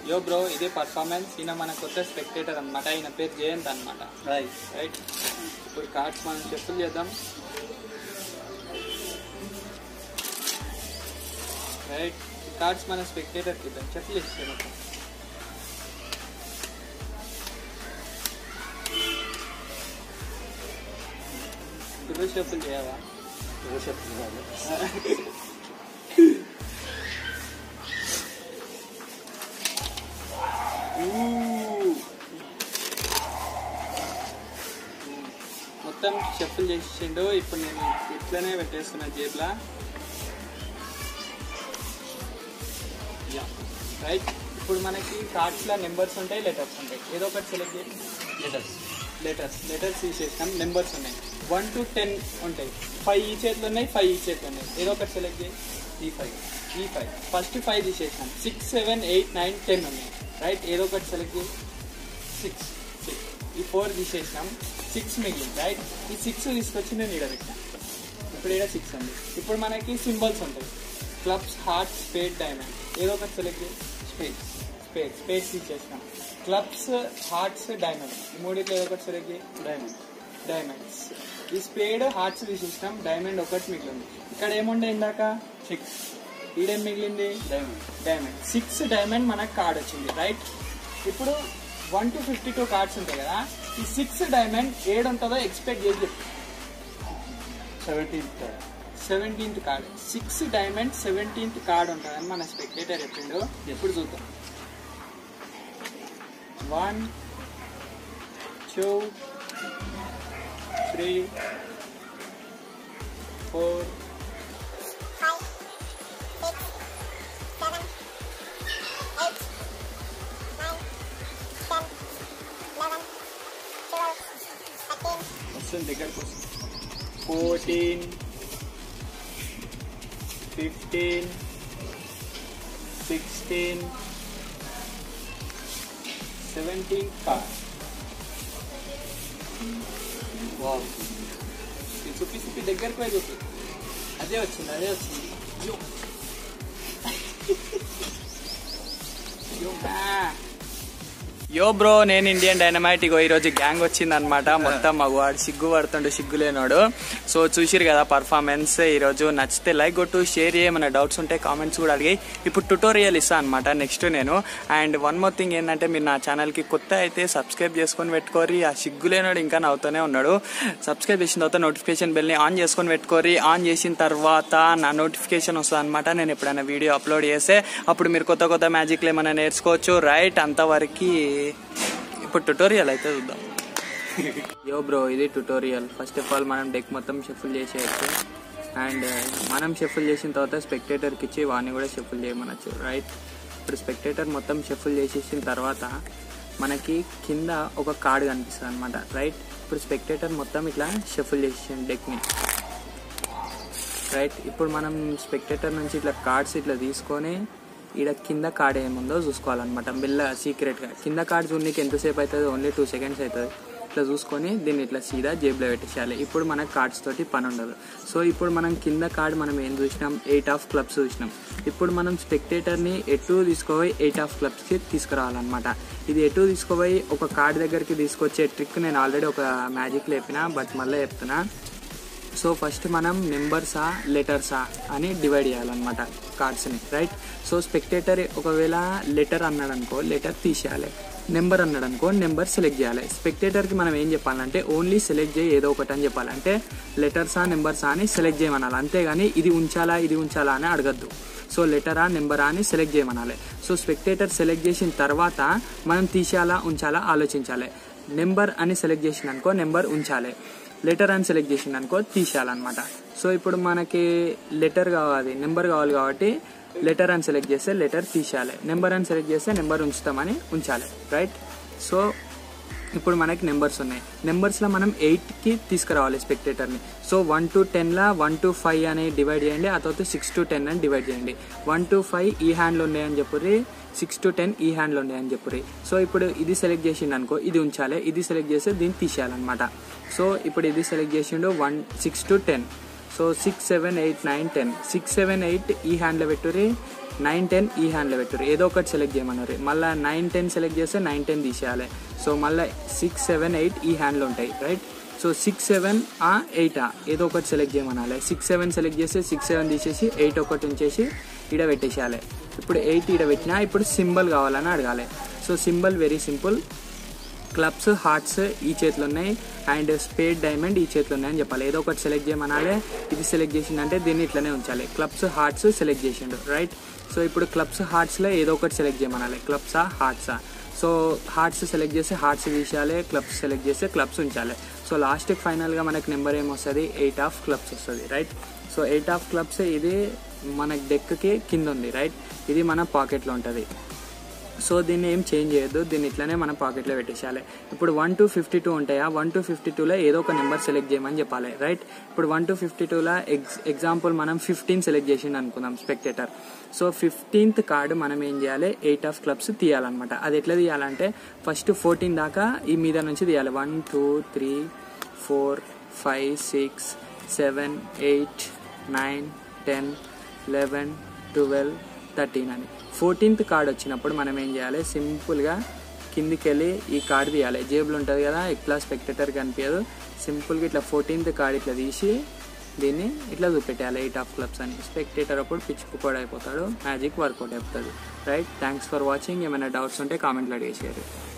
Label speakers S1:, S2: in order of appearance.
S1: యో బ్రో ఇదే పర్ఫార్మెన్స్ ఈయన మన కొత్త స్పెక్టేటర్ అనమాట ఈయన పేరు జయంత్ అనమాట
S2: రైట్
S1: రైట్ ఇప్పుడు కార్డ్స్ మనం షఫుల్ చేద్దాం రైట్ కార్డ్స్ మన స్పెక్టేటర్కి ఇద్దాం షఫుల్ చేసేసాం మొత్తం ఇప్పుడు షఫుల్ చేయవా మొత్తం చెప్పులు చేసిండు ఇప్పుడు నేను ఇట్లనే పెట్టేస్తున్నా జేబులా రైట్ ఇప్పుడు మనకి కార్డ్స్ లో నెంబర్స్ ఉంటాయి లెటర్స్ ఉంటాయి ఏదో ఒకటి సెలెక్ట్ చేసి
S2: లెటర్స్
S1: లెటర్స్ లెటర్స్ తీసేసినాం నెంబర్స్ ఉన్నాయి వన్ టు టెన్ ఉంటాయి ఫైవ్ ఈ చేతులు ఉన్నాయి ఫైవ్ ఈ చేతులు ఉన్నాయి ఏదో ఒకటి సెలెక్ట్ చేయి ఈ ఫైవ్ ఈ ఫైవ్ ఫస్ట్ ఫైవ్ తీసేసినాం six seven eight nine ten ఉన్నాయి రైట్ ఏదో ఒకటి సెలెక్ట్ చేయి సిక్స్ సిక్స్ ఈ ఫోర్ తీసేసినాం సిక్స్ మిగిలింది రైట్ ఈ సిక్స్ తీసుకొచ్చి నేను ఈడ పెట్టినా ఇప్పుడు ఈడ సిక్స్ ఉంది ఇప్పుడు మనకి సింబల్స్ ఉంటాయి క్లబ్స్ హార్ట్ స్పేడ్ డైమండ్ ఏదో ఒకటి సెలెక్ట్ చేయి స్పేడ్ స్పేడ్ స్పేడ్ తీసేసినాం క్లబ్స్ హార్ట్స్ డైమండ్ ఈ మూడిట్లో ఏదో ఒకటి సెలెక్ట్ చేయి డైమండ్ డైమండ్స్ ఈ స్పేడ్ హార్ట్స్ తీసేసినాం డైమండ్ ఒకటి మిగిలింది ఇక్కడ ఏముండే ఇందాక సిక్స్ ఈడేం మిగిలింది
S2: డైమండ్
S1: డైమండ్ సిక్స్ డైమండ్ మనకు కార్డ్ వచ్చింది రైట్ ఇప్పుడు one to fifty two cards ఉంటాయి కదా ఈ సిక్స్ డైమండ్ ఏడు ఉంటుందో ఎక్స్పెక్ట్ చేసి చెప్పు
S2: seventeenth
S1: seventeenth card six diamond seventeenth card ఉంటుందని మన స్పెక్టేటర్ చెప్పిండు ఎప్పుడు చూద్దాం one two three four
S3: five, six, seven, eight, nine, ten, eleven, twelve, thirteen,
S1: వస్తుంది దగ్గరకు fourteen fifteen sixteen seventeen card
S2: wow
S1: చూపి చూపి దగ్గరకు పోయి చూపి అదే వచ్చింది అదే వచ్చింది యో. యో బా. యో బ్రో నేను ఇండియన్ డైనమైట్ ఇగో ఈరోజు గ్యాంగ్ వచ్చింది అనమాట మొత్తం మగవాడు సిగ్గు పడుతుండు సిగ్గు లేనోడు సో చూసిరు కదా పర్ఫార్మెన్స్ ఈరోజు నచ్చితే లైక్ కొట్టు షేర్ చేయమన్న డౌట్స్ ఉంటే కామెంట్స్ కూడా అడిగి ఇప్పుడు ట్యుటోరియల్ ఇస్తా అనమాట నెక్స్ట్ నేను అండ్ వన్ మోర్ థింగ్ ఏంటంటే మీరు నా ఛానల్కి కొత్త అయితే సబ్స్క్రైబ్ చేసుకొని పెట్టుకోరి ఆ సిగ్గు లేనోడు ఇంకా నవ్వుతూనే ఉన్నాడు సబ్స్క్రైబ్ చేసిన తర్వాత నోటిఫికేషన్ బెల్ని ఆన్ చేసుకొని పెట్టుకోరి ఆన్ చేసిన తర్వాత నా నోటిఫికేషన్ వస్తుంది అనమాట నేను ఎప్పుడైనా వీడియో అప్లోడ్ చేస్తే అప్పుడు మీరు కొత్త కొత్త మ్యాజిక్లు ఏమైనా నేర్చుకోవచ్చు రైట్ అంతవరకు ఇప్పుడు ట్యుటోరియల్ అయితే చూద్దాం యో బ్రో ఇది ట్యుటోరియల్ ఫస్ట్ ఆఫ్ ఆల్ మనం డెక్ మొత్తం షఫుల్ చేసేయచ్చు అండ్ మనం షఫుల్ చేసిన తర్వాత స్పెక్టేటర్కి ఇచ్చి వాడిని కూడా షఫుల్ చేయమనొచ్చు రైట్ ఇప్పుడు స్పెక్టేటర్ మొత్తం షఫుల్ చేసేసిన తర్వాత మనకి కింద ఒక కార్డ్ కనిపిస్తుంది అనమాట రైట్ ఇప్పుడు స్పెక్టేటర్ మొత్తం ఇట్లా షఫుల్ చేసేసాం డెక్ని రైట్ ఇప్పుడు మనం స్పెక్టేటర్ నుంచి ఇట్లా కార్డ్స్ ఇట్లా తీసుకొని ఈడ కింద కార్డ్ ఏముందో చూసుకోవాలన్నమాట బిల్ల సీక్రెట్గా కింద కార్డ్ చూడడానికి ఎంతసేపు అవుతుంది ఓన్లీ టూ సెకండ్స్ అవుతుంది ఇట్లా చూసుకొని దీన్ని ఇట్లా సీదా జేబులో పెట్టేసేయాలి ఇప్పుడు మనకు కార్డ్స్ తోటి పని ఉండదు సో ఇప్పుడు మనం కింద కార్డ్ మనం ఏం చూసినాం ఎయిట్ ఆఫ్ క్లబ్స్ చూసినాం ఇప్పుడు మనం స్పెక్టేటర్ని ఎటు తీసుకుపోయి ఎయిట్ ఆఫ్ క్లబ్స్కి తీసుకురావాలన్నమాట ఇది ఎటు తీసుకుపోయి ఒక కార్డ్ దగ్గరికి తీసుకొచ్చే ట్రిక్ నేను ఆల్రెడీ ఒక మ్యాజిక్ లేపిన బట్ మళ్ళీ చెప్తున్నా సో ఫస్ట్ మనం నెంబర్సా లెటర్సా అని డివైడ్ చేయాలన్నమాట కార్డ్స్ని రైట్ సో స్పెక్టేటర్ ఒకవేళ లెటర్ అన్నాడు అనుకో లెటర్ తీసేయాలి నెంబర్ అన్నాడు అనుకో నెంబర్ సెలెక్ట్ చేయాలి స్పెక్టేటర్కి మనం ఏం చెప్పాలంటే ఓన్లీ సెలెక్ట్ చేయి ఏదో ఒకటి అని చెప్పాలంటే లెటర్సా నెంబర్సా అని సెలెక్ట్ చేయమనాలి అంతేగాని ఇది ఉంచాలా ఇది ఉంచాలా అని అడగద్దు సో లెటరా నెంబరా అని సెలెక్ట్ చేయమనాలి సో స్పెక్టేటర్ సెలెక్ట్ చేసిన తర్వాత మనం తీసేయాలా ఉంచాలా ఆలోచించాలి నెంబర్ అని సెలెక్ట్ చేసిన అనుకో నెంబర్ ఉంచాలి లెటర్ అని సెలెక్ట్ చేసింది అనుకో తీసేయాలన్నమాట సో ఇప్పుడు మనకి లెటర్ కావాలి నెంబర్ కావాలి కాబట్టి లెటర్ అని సెలెక్ట్ చేస్తే లెటర్ తీసేయాలి నెంబర్ అని సెలెక్ట్ చేస్తే నెంబర్ ఉంచుతామని ఉంచాలి రైట్ సో ఇప్పుడు మనకి నెంబర్స్ ఉన్నాయి నెంబర్స్లో మనం ఎయిట్కి తీసుకురావాలి స్పెక్టేటర్ని సో వన్ టు టెన్లో వన్ టు ఫైవ్ అని డివైడ్ చేయండి ఆ తర్వాత సిక్స్ టు టెన్ అని డివైడ్ చేయండి వన్ టు ఫైవ్ ఈ హ్యాండ్లో ఉన్నాయని చెప్పుర్రి సిక్స్ టు టెన్ ఈ హ్యాండ్లో ఉన్నాయని చెప్పుర్రి సో ఇప్పుడు ఇది సెలెక్ట్ చేసిండు అనుకో ఇది ఉంచాలి ఇది సెలెక్ట్ చేస్తే దీన్ని తీసేయాలన్నమాట సో ఇప్పుడు ఇది సెలెక్ట్ చేసిండు one six to ten so six seven eight nine ten six seven eight ఈ హ్యాండ్లో పెట్టుర్రి నైన్ టెన్ ఈ హ్యాండ్లో పెట్టుర్రి ఏదో ఒకటి సెలెక్ట్ చేయమన్నారు మళ్ళీ నైన్ టెన్ సెలెక్ట్ చేస్తే నైన్ టెన్ తీసేయాలి సో మళ్ళీ సిక్స్ సెవెన్ ఎయిట్ ఈ హ్యాండ్లో ఉంటాయి రైట్ సో సిక్స్ సెవెన్ ఆ ఎయిట్ ఆ ఏదో ఒకటి సెలెక్ట్ చేయమనాలి సిక్స్ సెవెన్ సెలెక్ట్ చేస్తే సిక్స్ సెవెన్ తీసేసి ఎయిట్ ఒకటి ఉంచేసి ఈడ పెట్టేసేయాలి ఇప్పుడు ఎయిట్ ఈడ పెట్టినా ఇప్పుడు సింబల్ కావాలని అడగాలి so symbol very simple clubs hearts ఈ చేతిలో ఉన్నాయి అండ్ స్పేడ్ డైమండ్ ఈ చేతిలో ఉన్నాయని చెప్పాలి ఏదో ఒకటి సెలెక్ట్ చేయమనాలి ఇది సెలెక్ట్ చేసిందంటే దీన్ని ఇట్లనే ఉంచాలి క్లబ్స్ హార్ట్స్ సెలెక్ట్ చేసిండు రైట్ సో ఇప్పుడు క్లబ్స్ హార్ట్స్లో ఏదో ఒకటి సెలెక్ట్ చేయమనాలి క్లబ్సా హార్ట్సా సో హార్ట్స్ సెలెక్ట్ చేస్తే హార్ట్స్ తీసేయాలి క్లబ్స్ సెలెక్ట్ చేస్తే క్లబ్స్ ఉంచాలి సో లాస్ట్కి ఫైనల్గా మనకి నెంబర్ ఏమొస్తుంది ఎయిట్ ఆఫ్ క్లబ్స్ వస్తుంది right so eight of clubs ఇది మన డెక్కి కింద ఉంది రైట్ ఇది మన పాకెట్లో ఉంటుంది సో దీన్ని ఏం చేంజ్ చేయొద్దు దీన్ని ఇట్లానే మన పాకెట్లో పెట్టేసేయాలి ఇప్పుడు వన్ టు ఫిఫ్టీ టూ ఉంటాయా వన్ టు ఫిఫ్టీ టూలో ఏదో ఒక నెంబర్ సెలెక్ట్ చేయమని చెప్పాలి రైట్ ఇప్పుడు వన్ టు ఫిఫ్టీ టూలో ఎగ్జ్ ఎగ్జాంపుల్ మనం ఫిఫ్టీన్ సెలెక్ట్ చేసిండు అనుకుందాం స్పెక్టేటర్ సో ఫిఫ్టీన్త్ కార్డు మనం ఏం చేయాలి ఎయిట్ ఆఫ్ క్లబ్స్ తీయాలన్నమాట అది ఎట్లా తీయాలంటే ఫస్ట్ ఫోర్టీన్ దాకా ఈ మీద నుంచి తీయాలి one two three four five six seven eight nine ten eleven twelve thirteen అని ఫోర్టీన్త్ కార్డ్ వచ్చినప్పుడు మనం ఏం చేయాలి సింపుల్గా కిందికి వెళ్ళి ఈ కార్డు తీయాలి జేబులు ఉంటుంది కదా ఇట్లా స్పెక్టేటర్ కనిపించదు సింపుల్గా ఇట్లా ఫోర్టీన్త్ కార్డ్ ఇట్లా తీసి దీన్ని ఇట్లా చూపెట్టాలి ఎయిట్ ఆఫ్ క్లబ్స్ అని స్పెక్టేటర్ అప్పుడు పిచ్చి కూడా అయిపోతాడు మ్యాజిక్ వర్కౌట్ అయిపోతుంది రైట్ థ్యాంక్స్ ఫర్ వాచింగ్ ఏమైనా డౌట్స్ ఉంటే కామెంట్లో అడిగేసేయారు